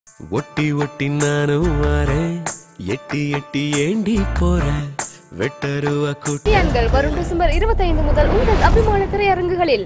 ஒட்டி ஒட்டி நானும் வரேன் எட்டி எட்டி ஏண்டி போறேன் வெட்டருவா கூட்டி தியான்கள் வரும் டிசம்பர் இருபத்தைந்து முதல் உங்கள் அபிமான திரையரங்குகளில்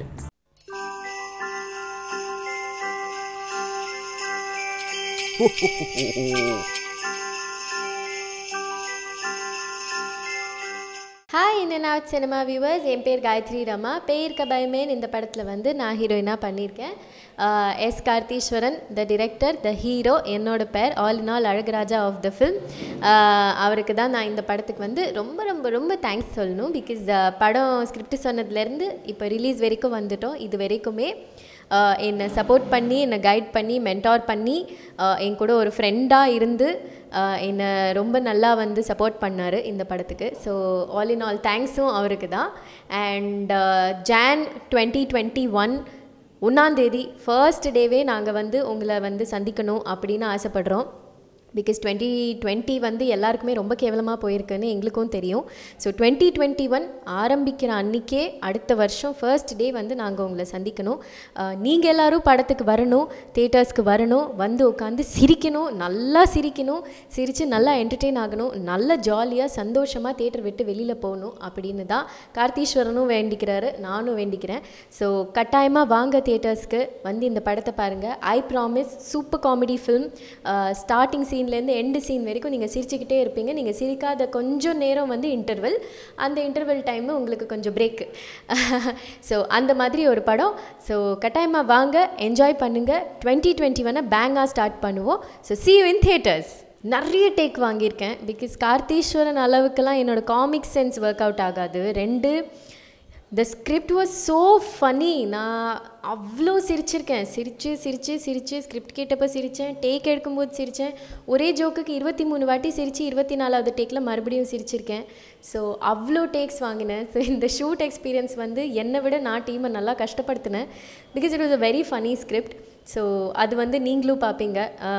hi in and out cinema viewers என் பேர் காயத்ரி ரமா பேர் கபயமேன் இந்த படத்தில் வந்து நான் ஹீரோயினாக பண்ணியிருக்கேன் S Kartheeswaran the director the hero என்னோட பேர் all in all Alagaraja of the film அவருக்கு தான் நான் இந்த படத்துக்கு வந்து ரொம்ப ரொம்ப ரொம்ப தேங்க்ஸ் சொல்லணும் பிகாஸ் படம் ஸ்கிரிப்ட் சொன்னதுலேருந்து இப்போ ரிலீஸ் வரைக்கும் வந்துட்டோம் இது வரைக்குமே ஆஹ் என்னை சப்போர்ட் பண்ணி என்னை கைட் பண்ணி மென்டார் பண்ணி ஆஹ் என் கூட ஒரு ஃப்ரெண்டாக இருந்து ஆஹ் என்னை ரொம்ப நல்லா வந்து சப்போர்ட் பண்ணார் இந்த படத்துக்கு ஸோ ஆல் இன் ஆல் தேங்க்ஸும் அவருக்கு தான் and June twenty twenty one ஒன்றாந்தேதி ஃபர்ஸ்ட் டேவே நாங்கள் வந்து உங்களை வந்து சந்திக்கணும் அப்படின்னு ஆசைப்படுறோம் பிகாஸ் டுவெண்ட்டி டுவெண்ட்டி வந்து எல்லாருக்குமே ரொம்ப கேவலமாக போயிருக்குன்னு எங்களுக்கும் தெரியும் ஸோ டுவெண்ட்டி டுவெண்ட்டி ஒன் ஆரம்பிக்கிற அன்றைக்கே அடுத்த வருஷம் ஃபர்ஸ்ட் டே வந்து நாங்கள் உங்களை சந்திக்கணும் நீங்கள் எல்லாரும் படத்துக்கு வரணும் தேட்டர்ஸ்க்கு வரணும் வந்து உட்காந்து சிரிக்கணும் நல்லா சிரிக்கணும் சிரித்து நல்லா என்டர்டெயின் ஆகணும் நல்ல ஜாலியாக சந்தோஷமாக தேட்டர் விட்டு வெளியில் போகணும் அப்படின்னு தான் கார்த்தீஸ்வரனும் வேண்டிக்கிறாரு நானும் வேண்டிக்கிறேன் ஸோ கட்டாயமாக வாங்க தேட்டர்ஸ்க்கு வந்து இந்த படத்தை பாருங்கள் I promise super comedy film starting சீன்லேருந்து எண்டு சீன் வரைக்கும் நீங்கள் சிரிச்சுக்கிட்டே இருப்பீங்க நீங்கள் சிரிக்காத கொஞ்சம் நேரம் வந்து இன்டர்வல் அந்த இன்டர்வல் டைமு உங்களுக்கு கொஞ்சம் பிரேக் ஸோ அந்த மாதிரி ஒரு படம் ஸோ கட்டாயமாக வாங்க என்ஜாய் பண்ணுங்கள் டுவெண்ட்டி டுவெண்ட்டி ஒன்னை பேங்காக ஸ்டார்ட் பண்ணுவோம் so see you in theaters நிறைய டேக் வாங்கியிருக்கேன் பிகாஸ் கார்த்தீஸ்வரன் அளவுக்கெல்லாம் என்னோட காமிக் சென்ஸ் ஒர்க் அவுட் ஆகாது ரெண்டு the script was so funny நான் அவ்வளோ சிரிச்சிருக்கேன் சிரித்து சிரித்து சிரித்து ஸ்கிரிப்ட் கேட்டப்போ சிரித்தேன் டேக் எடுக்கும்போது சிரித்தேன் ஒரே ஜோக்குக்கு இருபத்தி மூணு வாட்டி சிரித்து இருபத்தி நாலாவது டேக்கில் மறுபடியும் சிரிச்சிருக்கேன் ஸோ அவ்வளோ டேக்ஸ் வாங்கினேன் ஸோ இந்த ஷூட் எக்ஸ்பீரியன்ஸ் வந்து என்னை விட நான் டீமை நல்லா கஷ்டப்படுத்தினேன் because it was a very funny script so அது வந்து நீங்களும் பார்ப்பீங்க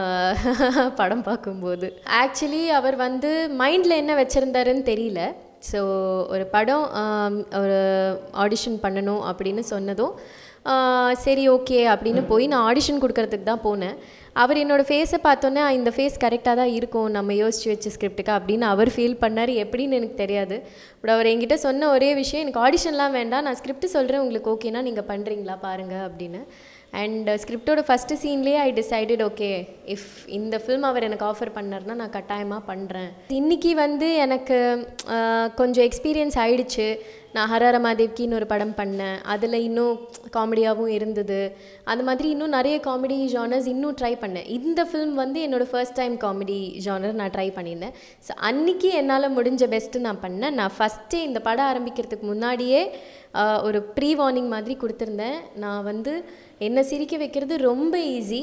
ஆஹ் படம் பார்க்கும்போது ஆக்சுவலி அவர் வந்து மைண்டில் என்ன வச்சுருந்தாருன்னு தெரியல ஸோ ஒரு படம் ஆம், ஒரு ஆடிஷன் பண்ணணும் அப்படின்னு சொன்னதும் ஆஹ் சரி ஓகே அப்படின்னு போய் நான் ஆடிஷன் கொடுக்கறதுக்கு தான் போனேன் அவர் என்னோடய ஃபேஸை பார்த்தோன்னே "ஆ, இந்த ஃபேஸ் கரெக்டாக தான் இருக்கும் நம்ம யோசிச்சு வச்ச ஸ்கிரிப்டுக்கு அப்படின்னு அவர் ஃபீல் பண்ணார் எப்படின்னு எனக்கு தெரியாது பட் அவர் என்கிட்ட சொன்ன ஒரே விஷயம் எனக்கு ஆடிஷன்லாம் வேண்டாம் நான் ஸ்கிரிப்ட் சொல்கிறேன் உங்களுக்கு ஓகேனா நீங்கள் பண்ணுறீங்களா பாருங்கள் அப்படின்னு அண்ட் ஸ்கிரிப்டோட ஃபஸ்ட்டு சீன்லேயே ஐ டிசைடட் ஓகே இஃப் இந்த ஃபில்ம் அவர் எனக்கு ஆஃபர் பண்ணார்னா நான் கட்டாயமாக பண்ணுறேன் இன்றைக்கி வந்து எனக்கு ஆஹ், கொஞ்சம் எக்ஸ்பீரியன்ஸ் ஆயிடுச்சு நான் ஹரஹர மாதேவ்கின்னு ஒரு படம் பண்ணேன் அதில் இன்னும் காமெடியாகவும் இருந்தது அந்த மாதிரி இன்னும் நிறைய காமெடி ஜானர்ஸ் இன்னும் ட்ரை பண்ணேன் இந்த ஃபில்ம் வந்து என்னோடய ஃபர்ஸ்ட் டைம் காமெடி ஜானர் நான் ட்ரை பண்ணியிருந்தேன் ஸோ அன்றைக்கி என்னால் முடிஞ்ச பெஸ்ட்டு நான் பண்ணேன் நான் ஃபஸ்ட்டே இந்த படம் ஆரம்பிக்கிறதுக்கு முன்னாடியே ஆஹ், ஒரு ப்ரீ வார்னிங் மாதிரி கொடுத்துருந்தேன் நான் வந்து என்னை சிரிக்க வைக்கிறது ரொம்ப ஈஸி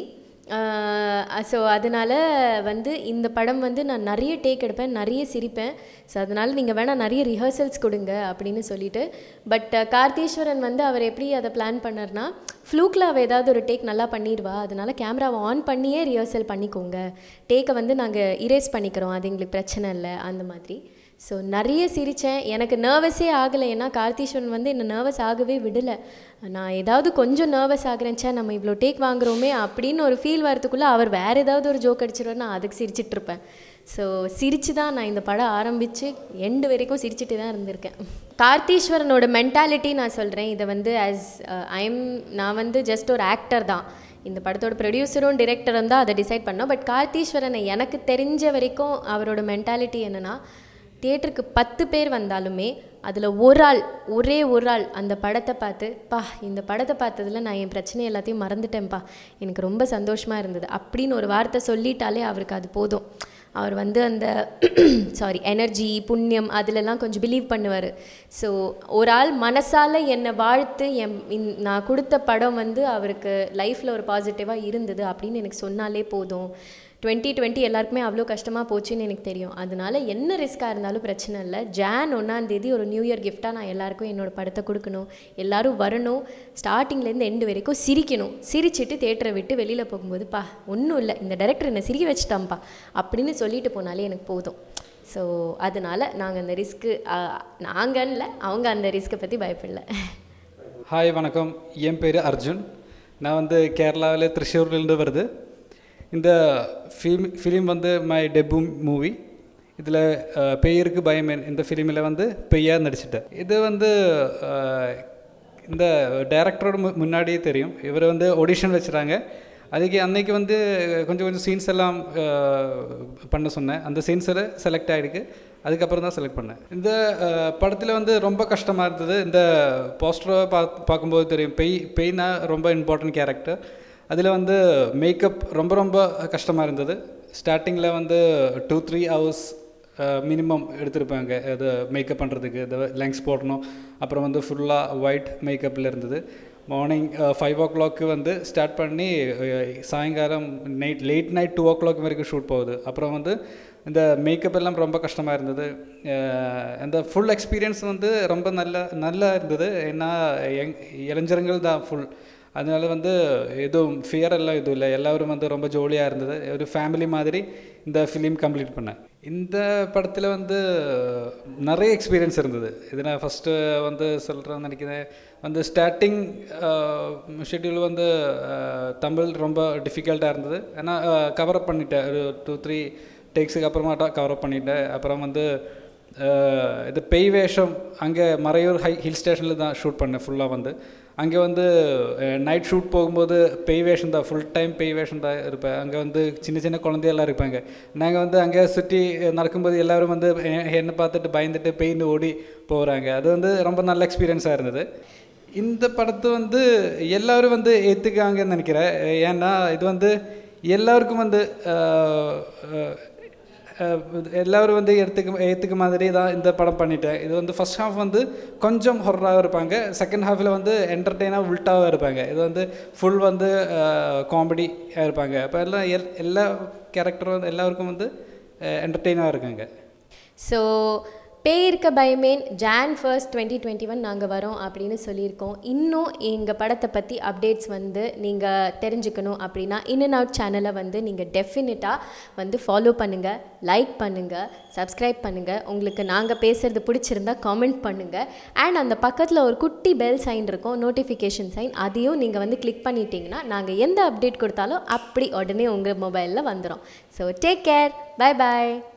ஸோ அதனால் வந்து இந்த படம் வந்து நான் நிறைய டேக் எடுப்பேன் நிறைய சிரிப்பேன் ஸோ அதனால் நீங்கள் வேணால் நிறைய ரிஹர்சல்ஸ் கொடுங்க அப்படின்னு சொல்லிட்டு பட் கார்த்தீஸ்வரன் வந்து அவர் எப்படி அதை பிளான் பண்ணார்னா ஃப்ளூக்கில் அவள் ஏதாவது ஒரு டேக் நல்லா பண்ணிடுவா அதனால் கேமராவை ஆன் பண்ணியே ரிஹர்சல் பண்ணிக்கோங்க டேக்கை வந்து நாங்கள் இரேஸ் பண்ணிக்கிறோம் அது எங்களுக்கு பிரச்சனை இல்லை அந்த மாதிரி ஸோ நிறைய சிரித்தேன் எனக்கு நர்வஸே ஆகலை ஏன்னா கார்த்தீஸ்வரன் வந்து என்னை நர்வஸ் ஆகவே விடலை நான் ஏதாவது கொஞ்சம் நர்வஸ் ஆகுறேன் ச்சே நம்ம இவ்வளோ டேக் வாங்குறோமே அப்படின்னு ஒரு ஃபீல் வரதுக்குள்ளே அவர் வேறு ஏதாவது ஒரு ஜோக் அடிச்சிருவார் நான் அதுக்கு சிரிச்சிட்டு இருப்பேன் ஸோ சிரித்து தான் நான் இந்த படம் ஆரம்பித்து எண்டு வரைக்கும் சிரிச்சிட்டு தான் இருந்திருக்கேன் கார்த்தீஸ்வரனோட மென்டாலிட்டி நான் சொல்கிறேன் இதை வந்து ஆஸ் ஐம் நான் வந்து ஜஸ்ட் ஒரு ஆக்டர் தான் இந்த படத்தோட ப்ரொடியூசரும் டிரெக்டரும் தான் அதை டிசைட் பண்ணோம் பட் கார்த்தீஸ்வரனை எனக்கு தெரிஞ்ச வரைக்கும் அவரோட மென்டாலிட்டி என்னென்னா தியேட்டருக்கு பத்து பேர் வந்தாலுமே அதில் ஒரு ஆள் ஒரே ஒரு ஆள் அந்த படத்தை பார்த்து பா இந்த படத்தை பார்த்ததில் நான் என் பிரச்சனை எல்லாத்தையும் மறந்துட்டேன்ப்பா எனக்கு ரொம்ப சந்தோஷமாக இருந்தது அப்படின்னு ஒரு வார்த்தை சொல்லிட்டாலே அவருக்கு அது போதும் அவர் வந்து அந்த சாரி எனர்ஜி புண்ணியம் அதிலெல்லாம் கொஞ்சம் பிலீவ் பண்ணுவார் ஸோ ஒரு ஆள் மனசால் என்னை வாழ்த்து என் இந்- நான் கொடுத்த படம் வந்து அவருக்கு லைஃப்பில் ஒரு பாசிட்டிவாக இருந்தது அப்படின்னு எனக்கு சொன்னாலே போதும் டுவெண்ட்டி டுவெண்ட்டி எல்லாருக்குமே அவ்வளோ கஷ்டமாக போச்சுன்னு எனக்கு தெரியும் அதனால என்ன ரிஸ்க்காக இருந்தாலும் பிரச்சனை இல்லை ஜான் ஒன்றாந்தேதி ஒரு நியூ இயர் கிஃப்டாக நான் எல்லாருக்கும் என்னோட படத்தை கொடுக்கணும் எல்லாரும் வரணும் ஸ்டார்டிங்லேருந்து எண்டு வரைக்கும் சிரிக்கணும் சிரிச்சிட்டு தேட்டரை விட்டு வெளியில் போகும்போது பா ஒன்றும் இல்லை இந்த டைரக்டர் என்னை சிரிக்க வச்சுட்டான்ப்பா அப்படின்னு சொல்லிட்டு போனாலே எனக்கு போதும் ஸோ அதனால் நாங்கள் அந்த ரிஸ்க்கு நாங்கன்ல அவங்க அந்த ரிஸ்க்கை பற்றி பயப்படல ஹாய் வணக்கம் என் பேர் அர்ஜுன் நான் வந்து கேரளாவில் திருச்சூர்லேருந்து வருது இந்த ஃபிலிம் ஃபிலிம் வந்து மை டெபு மூவி இதில் பெயருக்கு பயமேன் இந்த ஃபிலிமில் வந்து பெய்யாக நடிச்சிட்டேன் இது வந்து அஹ், இந்த டைரக்டரோட மு முன்னாடியே தெரியும் இவர் வந்து ஆடிஷன் வச்சுறாங்க அதுக்கு அன்னைக்கு வந்து கொஞ்சம் கொஞ்சம் சீன்ஸ் எல்லாம் அஹ், பண்ண சொன்னேன் அந்த சீன்ஸில் செலக்ட் ஆகிருக்கு அதுக்கப்புறம் தான் செலக்ட் பண்ணேன் இந்த படத்தில் வந்து ரொம்ப கஷ்டமாக இருந்தது இந்த போஸ்டரை பா பார்க்கும்போது தெரியும் பெய் பெய்னா ரொம்ப இம்பார்ட்டன்ட் கேரக்டர் அதில் வந்து மேக்கப் ரொம்ப ரொம்ப கஷ்டமாக இருந்தது ஸ்டார்டிங்கில் வந்து டூ த்ரீ ஹவர்ஸ் மினிமம் எடுத்திருப்பாங்க இது மேக்கப் பண்ணுறதுக்கு இது லெங்ஸ் போடணும் அப்புறம் வந்து ஃபுல்லாக ஒயிட் மேக்கப்பில் இருந்தது மார்னிங் ஃபைவ் ஓ கிளாக்கு வந்து ஸ்டார்ட் பண்ணி அஹ், சாயங்காலம் night late night two o'clock வரைக்கும் ஷூட் போகுது அப்புறம் வந்து இந்த மேக்கப் எல்லாம் ரொம்ப கஷ்டமாக இருந்தது அஹ், இந்த ஃபுல் எக்ஸ்பீரியன்ஸ் வந்து ரொம்ப நல்ல நல்லா இருந்தது ஏன்னா யங் இளைஞர்கள் தான் ஃபுல் அதனால வந்து எதுவும் ஃபியர் எல்லாம் எதுவும் இல்லை எல்லாரும் வந்து ரொம்ப ஜோலியாக இருந்தது ஒரு ஃபேமிலி மாதிரி இந்த ஃபிலிம் கம்ப்ளீட் பண்ணேன் இந்த படத்தில் வந்து நிறைய எக்ஸ்பீரியன்ஸ் இருந்தது இது நான் ஃபஸ்ட்டு வந்து சொல்கிறேன்னு நினைக்கிறேன் வந்து ஸ்டார்டிங் ஷெட்யூல் வந்து அஹ், தமிழ் ரொம்ப டிஃபிகல்ட்டாக இருந்தது ஏன்னா கவரப் பண்ணிட்டேன் ஒரு டூ த்ரீ டேக்ஸுக்கு அப்புறமா கவரப் பண்ணிட்டேன் அப்புறம் வந்து அஹ், இது பெய் வேஷம் அங்கே மறையூர் ஹை ஹில் ஸ்டேஷனில் தான் ஷூட் பண்ணேன் ஃபுல்லாக வந்து அங்கே வந்து நைட் ஷூட் போகும்போது பெய் வேஷம் தான் ஃபுல் டைம் பெய் வேஷம் தான் இருப்பேன் அங்கே வந்து சின்ன சின்ன குழந்தையெல்லாம் இருப்பாங்க நாங்கள் வந்து அங்கே சுற்றி நடக்கும்போது எல்லாரும் வந்து எ- என்னை பார்த்துட்டு பயந்துட்டு பெயின்னு ஓடி போகிறாங்க அது வந்து ரொம்ப நல்ல எக்ஸ்பீரியன்ஸாக இருந்தது இந்த படத்தை வந்து எல்லாரும் வந்து ஏற்றுக்காங்கன்னு நினைக்கிறேன் ஏன்னா இது வந்து எல்லாருக்கும் வந்து அஹ், அஹ், அஹ் எல்லாரும் வந்து எடுத்துக்க ஏற்றுக்க மாதிரி தான் இந்த படம் பண்ணிட்டேன் இது வந்து ஃபர்ஸ்ட் ஹாஃப் வந்து கொஞ்சம் ஹொர்ராக இருப்பாங்க செகண்ட் ஹாஃபில் வந்து என்டர்டெயினாக உல்ட்டாவாக இருப்பாங்க இது வந்து ஃபுல் வந்து காமெடி இருப்பாங்க அப்போ எல்லாம் எல் எல்லா கேரக்டரும் வந்து எல்லாருக்கும் வந்து என்டர்டெயினாக இருக்காங்க so Peyirukka Bayamen June first twenty twenty one நாங்கள் வரோம் அப்படின்னு சொல்லியிருக்கோம் இன்னும் எங்கள் படத்தை பற்றி அப்டேட்ஸ் வந்து நீங்கள் தெரிஞ்சுக்கணும் அப்படின்னா இன் அண்ட் அவுட் சேனலை வந்து நீங்கள் டெஃபினட்டாக வந்து ஃபாலோ பண்ணுங்கள் லைக் பண்ணுங்கள் சப்ஸ்கிரைப் பண்ணுங்கள் உங்களுக்கு நாங்கள் பேசுகிறது பிடிச்சிருந்தா காமெண்ட் பண்ணுங்கள் அண்ட் அந்த பக்கத்தில் ஒரு குட்டி பெல் சைன் இருக்கும் நோட்டிஃபிகேஷன் சைன் அதையும் நீங்கள் வந்து கிளிக் பண்ணிட்டீங்கன்னா நாங்கள் எந்த அப்டேட் கொடுத்தாலும் அப்படி உடனே உங்கள் மொபைலில் வந்துடும் ஸோ டேக் கேர் பை பாய்